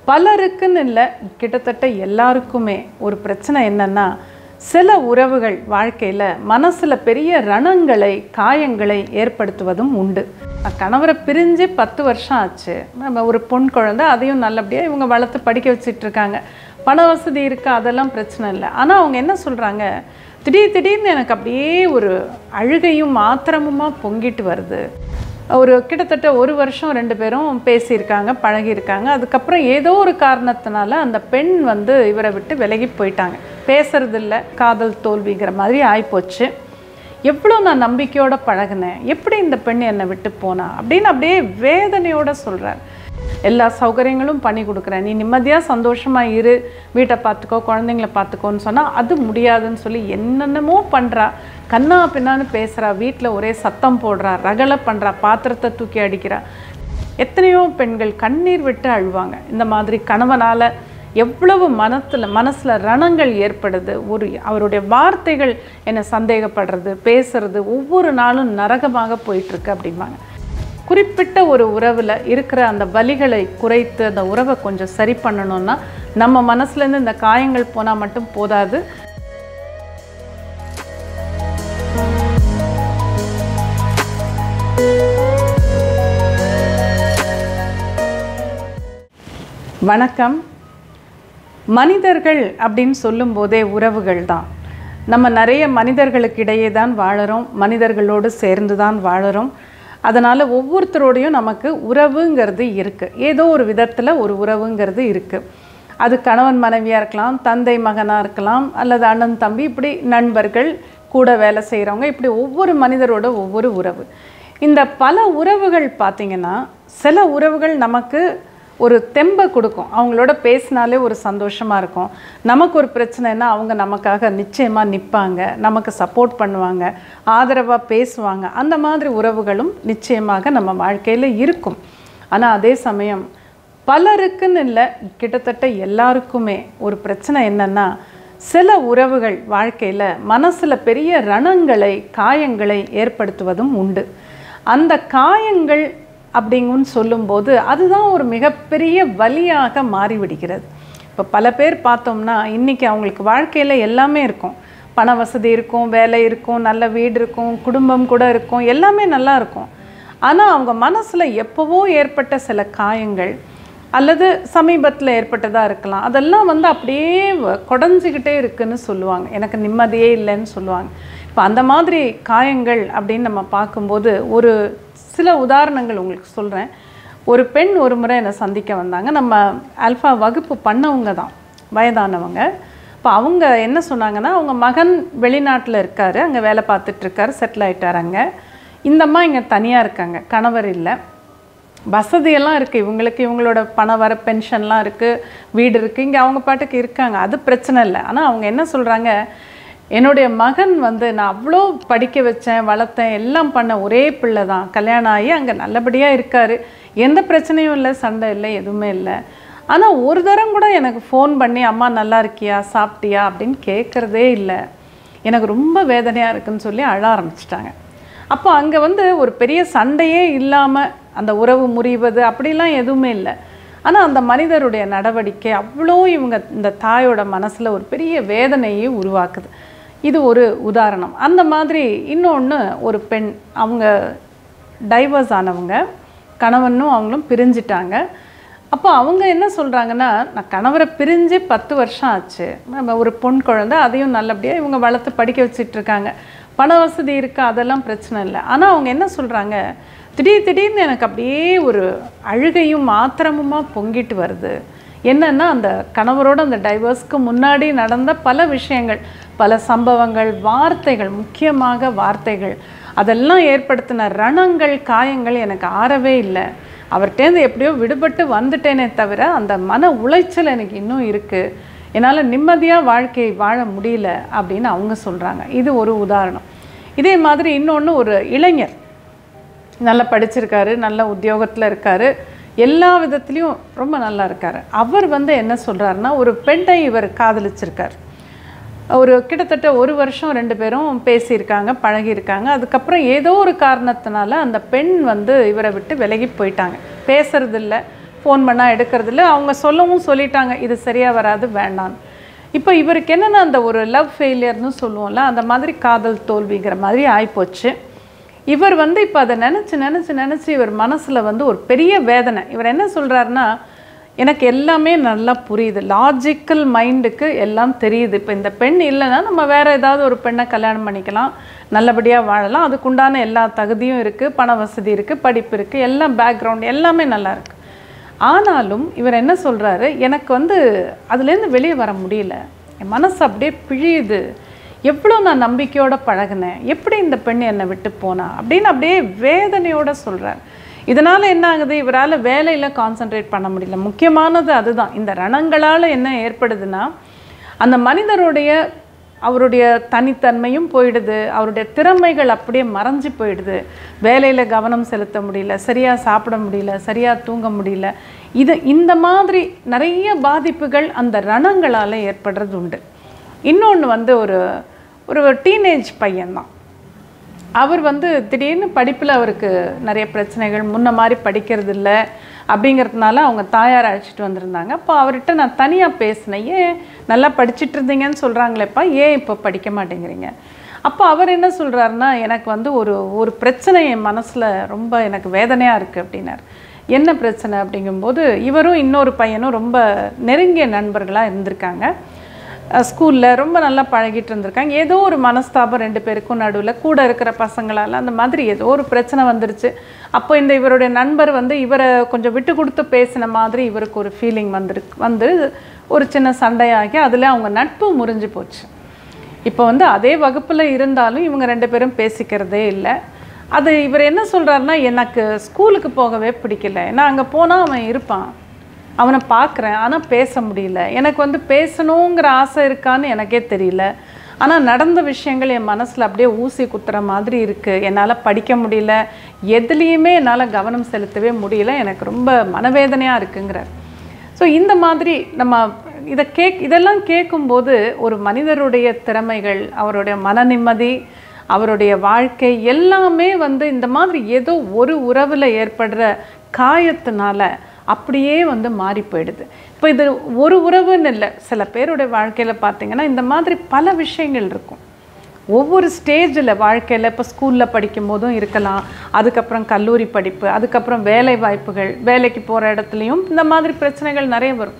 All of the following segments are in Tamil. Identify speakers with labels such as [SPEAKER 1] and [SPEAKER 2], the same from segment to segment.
[SPEAKER 1] பலருக்குன்னு இல்லை கிட்டத்தட்ட எல்லாருக்குமே ஒரு பிரச்சனை என்னன்னா சில உறவுகள் வாழ்க்கையில் மனசில் பெரிய ரணங்களை காயங்களை ஏற்படுத்துவதும் உண்டு நான் கணவரை பிரிஞ்சு பத்து வருஷம் ஆச்சு நம்ம ஒரு பொன் குழந்தை அதையும் நல்லபடியாக இவங்க வளர்த்து படிக்க வச்சிட்டு இருக்காங்க பண வசதி இருக்கா அதெல்லாம் பிரச்சனை இல்லை ஆனால் அவங்க என்ன சொல்கிறாங்க திடீர் திடீர்னு எனக்கு அப்படியே ஒரு அழுகையும் ஆத்திரமுமா பொங்கிட்டு வருது ஒரு கிட்டத்தட்ட ஒரு வருஷம் ரெண்டு பேரும் பேசியிருக்காங்க பழகியிருக்காங்க அதுக்கப்புறம் ஏதோ ஒரு காரணத்தினால அந்த பெண் வந்து இவரை விட்டு விலகி போயிட்டாங்க பேசுறதில்ல காதல் தோல்விங்கிற மாதிரி ஆயிப்போச்சு எவ்வளோ நான் நம்பிக்கையோட பழகினேன் எப்படி இந்த பெண் என்னை விட்டு போனா அப்படின்னு அப்படியே வேதனையோட சொல்கிறார் எல்லா சௌகரியங்களும் பண்ணி கொடுக்குறேன் நீ நிம்மதியாக சந்தோஷமாக இரு வீட்டை பார்த்துக்கோ குழந்தைங்கள பார்த்துக்கோன்னு சொன்னால் அது முடியாதுன்னு சொல்லி என்னென்னமோ பண்ணுறா கண்ணா பின்னான்னு பேசுகிறா வீட்டில் ஒரே சத்தம் போடுறா ரகலை பண்ணுறா பாத்திரத்தை தூக்கி அடிக்கிறா எத்தனையோ பெண்கள் கண்ணீர் விட்டு அழுவாங்க இந்த மாதிரி கணவனால் எவ்வளவு மனத்தில் மனசில் ரணங்கள் ஏற்படுது ஒரு அவருடைய வார்த்தைகள் என்னை சந்தேகப்படுறது பேசுறது ஒவ்வொரு நாளும் நரகமாக போயிட்டுருக்கு அப்படிம்பாங்க குறிப்பிட்ட ஒரு உறவில் இருக்கிற அந்த வலிகளை குறைத்து அந்த உறவை கொஞ்சம் சரி பண்ணணும்னா நம்ம மனசுலேருந்து இந்த காயங்கள் போனால் மட்டும் போதாது வணக்கம் மனிதர்கள் அப்படின்னு சொல்லும்போதே உறவுகள் தான் நம்ம நிறைய மனிதர்களுக்கு இடையே தான் வாழறோம் மனிதர்களோடு சேர்ந்து தான் வாழறோம் அதனால் ஒவ்வொருத்தரோடையும் நமக்கு உறவுங்கிறது இருக்குது ஏதோ ஒரு விதத்தில் ஒரு உறவுங்கிறது இருக்குது அது கணவன் மனைவியாக இருக்கலாம் தந்தை மகனாக இருக்கலாம் அல்லது அண்ணன் தம்பி இப்படி நண்பர்கள் கூட வேலை செய்கிறவங்க இப்படி ஒவ்வொரு மனிதரோட ஒவ்வொரு உறவு இந்த பல உறவுகள் பார்த்திங்கன்னா சில உறவுகள் நமக்கு ஒரு தெம்பை கொடுக்கும் அவங்களோட பேசினாலே ஒரு சந்தோஷமாக இருக்கும் நமக்கு ஒரு பிரச்சனைனா அவங்க நமக்காக நிச்சயமாக நிற்பாங்க நமக்கு சப்போர்ட் பண்ணுவாங்க ஆதரவாக பேசுவாங்க அந்த மாதிரி உறவுகளும் நிச்சயமாக நம்ம வாழ்க்கையில் இருக்கும் ஆனால் அதே சமயம் பலருக்குன்னு இல்லை கிட்டத்தட்ட எல்லாருக்குமே ஒரு பிரச்சனை என்னன்னா சில உறவுகள் வாழ்க்கையில் மனசில் பெரிய ரணங்களை காயங்களை ஏற்படுத்துவதும் உண்டு அந்த காயங்கள் அப்படிங்குன்னு சொல்லும்போது அதுதான் ஒரு மிகப்பெரிய வலியாக மாறிவிடுகிறது இப்போ பல பேர் பார்த்தோம்னா இன்றைக்கி அவங்களுக்கு வாழ்க்கையில் எல்லாமே இருக்கும் பண வசதி இருக்கும் வேலை இருக்கும் நல்ல வீடு இருக்கும் குடும்பம் கூட இருக்கும் எல்லாமே நல்லா இருக்கும் ஆனால் அவங்க மனசில் எப்போவோ ஏற்பட்ட சில காயங்கள் அல்லது சமீபத்தில் ஏற்பட்டதாக இருக்கலாம் அதெல்லாம் வந்து அப்படியே வ- குடஞ்சிக்கிட்டே இருக்குன்னு சொல்லுவாங்க எனக்கு நிம்மதியே இல்லைன்னு சொல்லுவாங்க இப்போ அந்த மாதிரி காயங்கள் அப்படின்னு நம்ம பார்க்கும்போது ஒரு சில உதாரணங்கள் உங்களுக்கு சொல்கிறேன் ஒரு பெண் ஒரு முறை என்னை சந்திக்க வந்தாங்க நம்ம ஆல்ஃபா வகுப்பு பண்ணவங்க தான் வயதானவங்க இப்போ அவங்க என்ன சொன்னாங்கன்னா அவங்க மகன் வெளிநாட்டில் இருக்கார் அங்கே வேலை பார்த்துட்டு இருக்காரு செட்டில் ஆயிட்டார் அங்கே இந்த அம்மா இங்கே தனியாக இருக்காங்க கணவர் இல்லை வசதியெல்லாம் இருக்குது இவங்களுக்கு இவங்களோட பண வர பென்ஷன்லாம் இருக்குது வீடு இருக்குது இங்கே அவங்க பாட்டுக்கு இருக்காங்க அது பிரச்சனை இல்லை ஆனால் அவங்க என்ன சொல்கிறாங்க என்னுடைய மகன் வந்து நான் அவ்வளோ படிக்க வச்சேன் வளர்த்தேன் எல்லாம் பண்ண ஒரே பிள்ளை தான் கல்யாணம் ஆகி அங்கே நல்லபடியாக இருக்கார் எந்த பிரச்சனையும் இல்லை சண்டை இல்லை எதுவுமே இல்லை ஆனால் ஒரு தரம் கூட எனக்கு ஃபோன் பண்ணி அம்மா நல்லா இருக்கியா சாப்பிட்டியா அப்படின்னு கேட்குறதே இல்லை எனக்கு ரொம்ப வேதனையாக இருக்குன்னு சொல்லி அழ ஆரம்பிச்சிட்டாங்க அப்போ அங்கே வந்து ஒரு பெரிய சண்டையே இல்லாமல் அந்த உறவு முறிவது அப்படிலாம் எதுவுமே இல்லை ஆனால் அந்த மனிதருடைய நடவடிக்கை அவ்வளோ இவங்க இந்த தாயோட மனசில் ஒரு பெரிய வேதனையை உருவாக்குது இது ஒரு உதாரணம் அந்த மாதிரி இன்னொன்று ஒரு பெண் அவங்க டைவர்ஸ் ஆனவங்க கணவனும் அவங்களும் பிரிஞ்சிட்டாங்க அப்போ அவங்க என்ன சொல்கிறாங்கன்னா நான் கணவரை பிரிஞ்சு பத்து வருஷம் ஆச்சு நம்ம ஒரு பொன் குழந்தை அதையும் நல்லபடியாக இவங்க வளர்த்து படிக்க வச்சிட்டு இருக்காங்க பண வசதி இருக்கா அதெல்லாம் பிரச்சனை இல்லை ஆனால் அவங்க என்ன சொல்கிறாங்க திடீர் திடீர்னு எனக்கு அப்படியே ஒரு அழுகையும் ஆத்திரமுமா பொங்கிட்டு வருது என்னன்னா அந்த கணவரோட அந்த டைவர்ஸ்க்கு முன்னாடி நடந்த பல விஷயங்கள் பல சம்பவங்கள் வார்த்தைகள் முக்கியமாக வார்த்தைகள் அதெல்லாம் ஏற்படுத்தின ரணங்கள் காயங்கள் எனக்கு ஆறவே இல்லை அவர்கிட்டேருந்து எப்படியோ விடுபட்டு வந்துட்டேனே தவிர அந்த மன உளைச்சல் எனக்கு இன்னும் இருக்குது என்னால் நிம்மதியாக வாழ்க்கையை வாழ முடியல அப்படின்னு அவங்க சொல்கிறாங்க இது ஒரு உதாரணம் இதே மாதிரி இன்னொன்று ஒரு இளைஞர் நல்லா படிச்சிருக்காரு நல்ல உத்தியோகத்தில் இருக்காரு எல்லா விதத்துலேயும் ரொம்ப நல்லா இருக்காரு அவர் வந்து என்ன சொல்கிறாருன்னா ஒரு பெண்ணை இவர் காதலிச்சிருக்கார் ஒரு கிட்டத்தட்ட ஒரு வருஷம் ரெண்டு பேரும் பேசியிருக்காங்க பழகியிருக்காங்க அதுக்கப்புறம் ஏதோ ஒரு காரணத்தினால அந்த பெண் வந்து இவரை விட்டு விலகி போயிட்டாங்க பேசுறதில்ல ஃபோன் பண்ணால் எடுக்கிறதில்ல அவங்க சொல்லவும் சொல்லிட்டாங்க இது சரியாக வராது வேண்டாம் இப்போ இவருக்கு என்னென்னா அந்த ஒரு லவ் ஃபெயிலியர்னு சொல்லுவோம்ல அந்த மாதிரி காதல் தோல்விங்கிற மாதிரி ஆயிப்போச்சு இவர் வந்து இப்போ அதை நினச்சி நினச்சி நினச்சி இவர் மனசில் வந்து ஒரு பெரிய வேதனை இவர் என்ன சொல்கிறாருன்னா எனக்கு எல்லாமே நல்லா புரியுது லாஜிக்கல் மைண்டுக்கு எல்லாம் தெரியுது இப்போ இந்த பெண் இல்லைன்னா நம்ம வேறு ஏதாவது ஒரு பெண்ணை கல்யாணம் பண்ணிக்கலாம் நல்லபடியாக வாழலாம் அதுக்குண்டான எல்லா தகுதியும் இருக்குது பண வசதி இருக்குது படிப்பு இருக்குது எல்லாம் பேக்ரவுண்ட் எல்லாமே நல்லா இருக்கு ஆனாலும் இவர் என்ன சொல்கிறாரு எனக்கு வந்து அதுலேருந்து வெளியே வர முடியல என் மனசு அப்படியே பிழியுது எவ்வளோ நான் நம்பிக்கையோட பழகினேன் எப்படி இந்த பெண் என்னை விட்டு போனா அப்படின்னு அப்படியே வேதனையோட சொல்கிறார் இதனால் என்ன ஆகுது இவரால் வேலையில் கான்சென்ட்ரேட் பண்ண முடியல முக்கியமானது அதுதான் இந்த ரணங்களால் என்ன ஏற்படுதுன்னா அந்த மனிதருடைய அவருடைய தனித்தன்மையும் போயிடுது அவருடைய திறமைகள் அப்படியே மறைஞ்சு போயிடுது வேலையில் கவனம் செலுத்த முடியல சரியாக சாப்பிட முடியல சரியாக தூங்க முடியல இது இந்த மாதிரி நிறைய பாதிப்புகள் அந்த ரணங்களால் ஏற்படுறது உண்டு இன்னொன்று வந்து ஒரு ஒரு டீனேஜ் பையன்தான் அவர் வந்து திடீர்னு படிப்பில் அவருக்கு நிறைய பிரச்சனைகள் முன்ன மாதிரி படிக்கிறது இல்லை அப்படிங்கிறதுனால அவங்க தாயார் அழைச்சிட்டு வந்திருந்தாங்க அப்போ அவர்கிட்ட நான் தனியாக பேசினேன் ஏன் நல்லா படிச்சிட்டு இருந்தீங்கன்னு சொல்கிறாங்களேப்பா ஏன் இப்போ படிக்க மாட்டேங்கிறீங்க அப்போ அவர் என்ன சொல்கிறாருன்னா எனக்கு வந்து ஒரு ஒரு பிரச்சனை என் மனசில் ரொம்ப எனக்கு வேதனையாக இருக்குது அப்படின்னார் என்ன பிரச்சனை அப்படிங்கும்போது இவரும் இன்னொரு பையனும் ரொம்ப நெருங்கிய நண்பர்களாக இருந்திருக்காங்க ஸ்கூலில் ரொம்ப நல்லா பழகிட்டு இருந்திருக்காங்க ஏதோ ஒரு மனஸ்தாபம் ரெண்டு பேருக்கும் நடுவில் கூட இருக்கிற பசங்களால் அந்த மாதிரி ஏதோ ஒரு பிரச்சனை வந்துருச்சு அப்போ இந்த இவருடைய நண்பர் வந்து இவரை கொஞ்சம் விட்டு கொடுத்து பேசின மாதிரி இவருக்கு ஒரு ஃபீலிங் வந்துருக்கு வந்து ஒரு சின்ன சண்டையாகி அதில் அவங்க நட்பு முறிஞ்சு போச்சு இப்போ வந்து அதே வகுப்பில் இருந்தாலும் இவங்க ரெண்டு பேரும் பேசிக்கிறதே இல்லை அது இவர் என்ன சொல்கிறாருன்னா எனக்கு ஸ்கூலுக்கு போகவே பிடிக்கல ஏன்னா அங்கே போனால் அவன் இருப்பான் அவனை பார்க்குறேன் ஆனால் பேச முடியல எனக்கு வந்து பேசணுங்கிற ஆசை இருக்கான்னு எனக்கே தெரியல ஆனால் நடந்த விஷயங்கள் என் மனசில் அப்படியே ஊசி குத்துற மாதிரி இருக்குது என்னால் படிக்க முடியல எதுலேயுமே என்னால் கவனம் செலுத்தவே முடியல எனக்கு ரொம்ப மனவேதனையாக இருக்குங்கிறார் ஸோ இந்த மாதிரி நம்ம இதை கேக் இதெல்லாம் கேட்கும்போது ஒரு மனிதருடைய திறமைகள் அவருடைய மன நிம்மதி அவருடைய வாழ்க்கை எல்லாமே வந்து இந்த மாதிரி ஏதோ ஒரு உறவில் ஏற்படுற காயத்தினால அப்படியே வந்து மாறி போயிடுது இப்போ இது ஒரு உறவுன்னு இல்லை சில பேருடைய வாழ்க்கையில் பார்த்தீங்கன்னா இந்த மாதிரி பல விஷயங்கள் இருக்கும் ஒவ்வொரு ஸ்டேஜில் வாழ்க்கையில் இப்போ ஸ்கூலில் படிக்கும் போதும் இருக்கலாம் அதுக்கப்புறம் கல்லூரி படிப்பு அதுக்கப்புறம் வேலை வாய்ப்புகள் வேலைக்கு போகிற இடத்துலையும் இந்த மாதிரி பிரச்சனைகள் நிறைய வரும்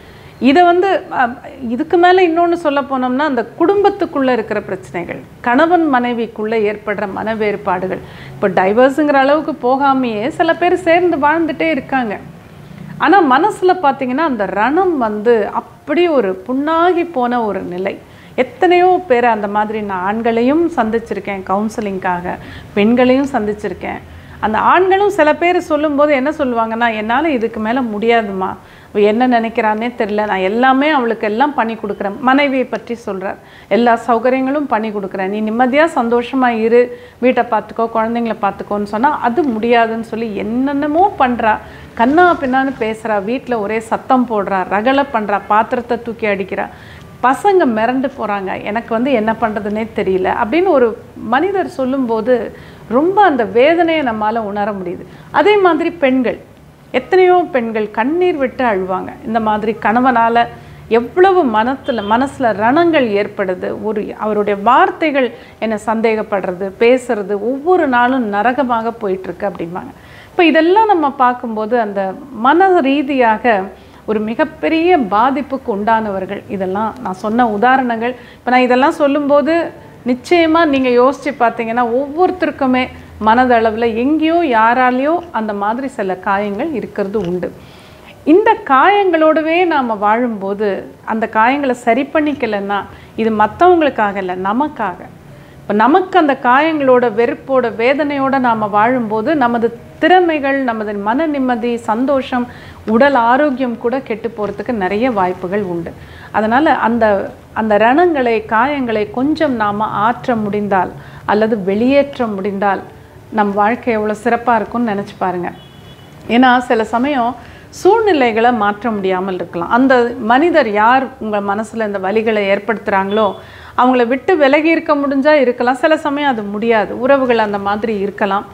[SPEAKER 1] இதை வந்து அஹ், இதுக்கு மேலே இன்னொன்று சொல்ல போனோம்னா அந்த குடும்பத்துக்குள்ளே இருக்கிற பிரச்சனைகள் கணவன் மனைவிக்குள்ளே ஏற்படுற மன வேறுபாடுகள் இப்போ டைவர்ஸுங்கிற அளவுக்கு போகாமையே சில பேர் சேர்ந்து வாழ்ந்துட்டே இருக்காங்க ஆனால் மனசில் பார்த்தீங்கன்னா அந்த ரணம் வந்து அப்படி ஒரு புண்ணாகி போன ஒரு நிலை எத்தனையோ பேர் அந்த மாதிரி நான் ஆண்களையும் சந்திச்சிருக்கேன் கவுன்சிலிங்காக பெண்களையும் சந்திச்சிருக்கேன் அந்த ஆண்களும் சில பேர் சொல்லும்போது என்ன சொல்லுவாங்கன்னா என்னால் இதுக்கு மேலே முடியாதுமா அவ என்ன நினைக்கிறானே தெரில நான் எல்லாமே அவளுக்கு எல்லாம் பண்ணி கொடுக்குறேன் மனைவியை பற்றி சொல்கிறார் எல்லா சௌகரியங்களும் பண்ணி கொடுக்குறேன் நீ நிம்மதியாக சந்தோஷமாக இரு வீட்டை பார்த்துக்கோ குழந்தைங்கள பார்த்துக்கோன்னு சொன்னால் அது முடியாதுன்னு சொல்லி என்னென்னமோ பண்ணுறா கண்ணா பின்னான்னு பேசுகிறா வீட்டில் ஒரே சத்தம் போடுறா ரகலை பண்ணுறா பாத்திரத்தை தூக்கி அடிக்கிறா பசங்க மிரண்டு போகிறாங்க எனக்கு வந்து என்ன பண்ணுறதுனே தெரியல அப்படின்னு ஒரு மனிதர் சொல்லும்போது ரொம்ப அந்த வேதனையை நம்மால் உணர முடியுது அதே மாதிரி பெண்கள் எத்தனையோ பெண்கள் கண்ணீர் விட்டு அழுவாங்க இந்த மாதிரி கணவனால் எவ்வளவு மனத்தில் மனசில் ரணங்கள் ஏற்படுது ஒரு அவருடைய வார்த்தைகள் என்னை சந்தேகப்படுறது பேசுறது ஒவ்வொரு நாளும் நரகமாக போயிட்டுருக்கு அப்படிம்பாங்க இப்போ இதெல்லாம் நம்ம பார்க்கும்போது அந்த மன ரீதியாக ஒரு மிகப்பெரிய பாதிப்புக்கு உண்டானவர்கள் இதெல்லாம் நான் சொன்ன உதாரணங்கள் இப்போ நான் இதெல்லாம் சொல்லும்போது நிச்சயமாக நீங்கள் யோசித்து பார்த்தீங்கன்னா ஒவ்வொருத்தருக்குமே மனதளவில் எங்கேயோ யாராலேயோ அந்த மாதிரி சில காயங்கள் இருக்கிறது உண்டு இந்த காயங்களோடவே நாம் வாழும்போது அந்த காயங்களை சரி பண்ணிக்கலைன்னா இது மற்றவங்களுக்காக இல்லை நமக்காக இப்போ நமக்கு அந்த காயங்களோட வெறுப்போட வேதனையோட நாம் வாழும்போது நமது திறமைகள் நமது மன நிம்மதி சந்தோஷம் உடல் ஆரோக்கியம் கூட கெட்டு போகிறதுக்கு நிறைய வாய்ப்புகள் உண்டு அதனால் அந்த அந்த ரணங்களை காயங்களை கொஞ்சம் நாம் ஆற்ற முடிந்தால் அல்லது வெளியேற்ற முடிந்தால் நம் வாழ்க்கை எவ்வளோ சிறப்பாக இருக்கும்னு நினச்சி பாருங்கள் ஏன்னா சில சமயம் சூழ்நிலைகளை மாற்ற முடியாமல் இருக்கலாம் அந்த மனிதர் யார் உங்கள் மனசில் இந்த வலிகளை ஏற்படுத்துகிறாங்களோ அவங்கள விட்டு விலகி இருக்க முடிஞ்சால் இருக்கலாம் சில சமயம் அது முடியாது உறவுகள் அந்த மாதிரி இருக்கலாம்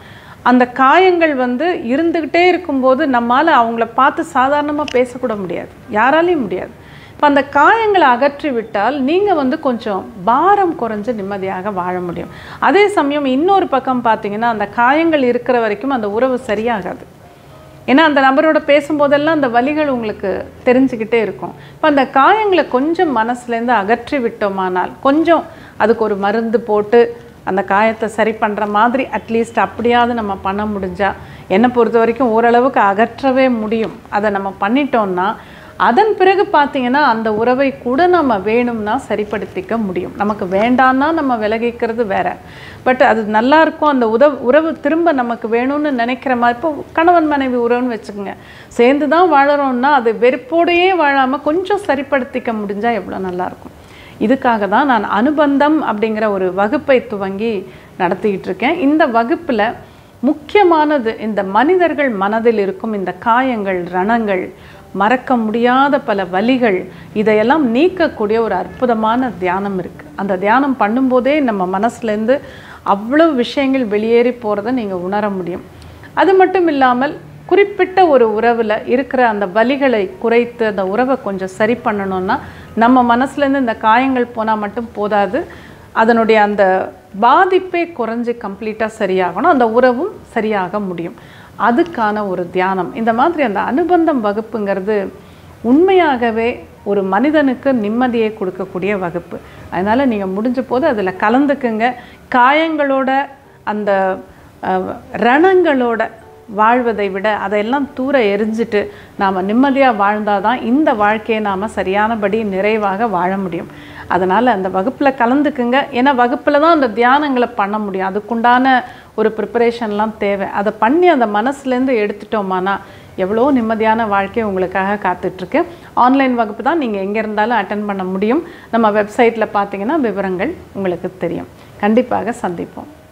[SPEAKER 1] அந்த காயங்கள் வந்து இருந்துக்கிட்டே இருக்கும்போது நம்மால் அவங்கள பார்த்து சாதாரணமாக பேசக்கூட முடியாது யாராலையும் முடியாது இப்போ அந்த காயங்களை அகற்றி விட்டால் நீங்கள் வந்து கொஞ்சம் பாரம் குறைஞ்சு நிம்மதியாக வாழ முடியும் அதே சமயம் இன்னொரு பக்கம் பார்த்தீங்கன்னா அந்த காயங்கள் இருக்கிற வரைக்கும் அந்த உறவு சரியாகாது ஏன்னா அந்த நபரோட பேசும்போதெல்லாம் அந்த வலிகள் உங்களுக்கு தெரிஞ்சுக்கிட்டே இருக்கும் இப்போ அந்த காயங்களை கொஞ்சம் மனசுலேருந்து அகற்றி விட்டோமானால் கொஞ்சம் அதுக்கு ஒரு மருந்து போட்டு அந்த காயத்தை சரி பண்ணுற மாதிரி அட்லீஸ்ட் அப்படியாவது நம்ம பண்ண முடிஞ்சா என்னை பொறுத்த வரைக்கும் ஓரளவுக்கு அகற்றவே முடியும் அதை நம்ம பண்ணிட்டோம்னா அதன் பிறகு பார்த்தீங்கன்னா அந்த உறவை கூட நம்ம வேணும்னா சரிப்படுத்திக்க முடியும் நமக்கு வேண்டான்னா நம்ம விலகிக்கிறது வேற பட் அது நல்லா இருக்கும் அந்த உதவு உறவு திரும்ப நமக்கு வேணும்னு நினைக்கிற மாதிரி இப்போ கணவன் மனைவி உறவுன்னு வச்சுக்கோங்க சேர்ந்து தான் வாழறோம்னா அது வெறுப்போடையே வாழாமல் கொஞ்சம் சரிப்படுத்திக்க முடிஞ்சால் எவ்வளோ நல்லாயிருக்கும் இதுக்காக தான் நான் அனுபந்தம் அப்படிங்கிற ஒரு வகுப்பை துவங்கி நடத்திக்கிட்டு இருக்கேன் இந்த வகுப்பில் முக்கியமானது இந்த மனிதர்கள் மனதில் இருக்கும் இந்த காயங்கள் ரணங்கள் மறக்க முடியாத பல வலிகள் இதையெல்லாம் நீக்கக்கூடிய ஒரு அற்புதமான தியானம் இருக்குது அந்த தியானம் பண்ணும்போதே நம்ம மனசுலேருந்து அவ்வளோ விஷயங்கள் வெளியேறி போகிறத நீங்கள் உணர முடியும் அது மட்டும் இல்லாமல் குறிப்பிட்ட ஒரு உறவில் இருக்கிற அந்த வலிகளை குறைத்து அந்த உறவை கொஞ்சம் சரி பண்ணணும்னா நம்ம மனசுலேருந்து இந்த காயங்கள் போனால் மட்டும் போதாது அதனுடைய அந்த பாதிப்பே குறைஞ்சி கம்ப்ளீட்டாக சரியாகணும் அந்த உறவும் சரியாக முடியும் அதுக்கான ஒரு தியானம் இந்த மாதிரி அந்த அனுபந்தம் வகுப்புங்கிறது உண்மையாகவே ஒரு மனிதனுக்கு நிம்மதியை கொடுக்கக்கூடிய வகுப்பு அதனால் நீங்கள் முடிஞ்ச போது அதில் கலந்துக்குங்க காயங்களோட அந்த அஹ், ரணங்களோட வாழ்வதை விட அதையெல்லாம் தூர எரிஞ்சிட்டு நாம் நிம்மதியாக வாழ்ந்தால் தான் இந்த வாழ்க்கையை நாம் சரியானபடி நிறைவாக வாழ முடியும் அதனால் அந்த வகுப்பில் கலந்துக்குங்க ஏன்னா வகுப்பில் தான் அந்த தியானங்களை பண்ண முடியும் அதுக்குண்டான ஒரு ப்ரிப்பரேஷன்லாம் தேவை அதை பண்ணி அந்த மனசுலேருந்து எடுத்துட்டோமானா எவ்வளோ நிம்மதியான வாழ்க்கை உங்களுக்காக காத்துட்ருக்கு ஆன்லைன் வகுப்பு தான் நீங்கள் எங்கே இருந்தாலும் அட்டன் பண்ண முடியும் நம்ம வெப்சைட்டில் பார்த்தீங்கன்னா விவரங்கள் உங்களுக்கு தெரியும் கண்டிப்பாக சந்திப்போம்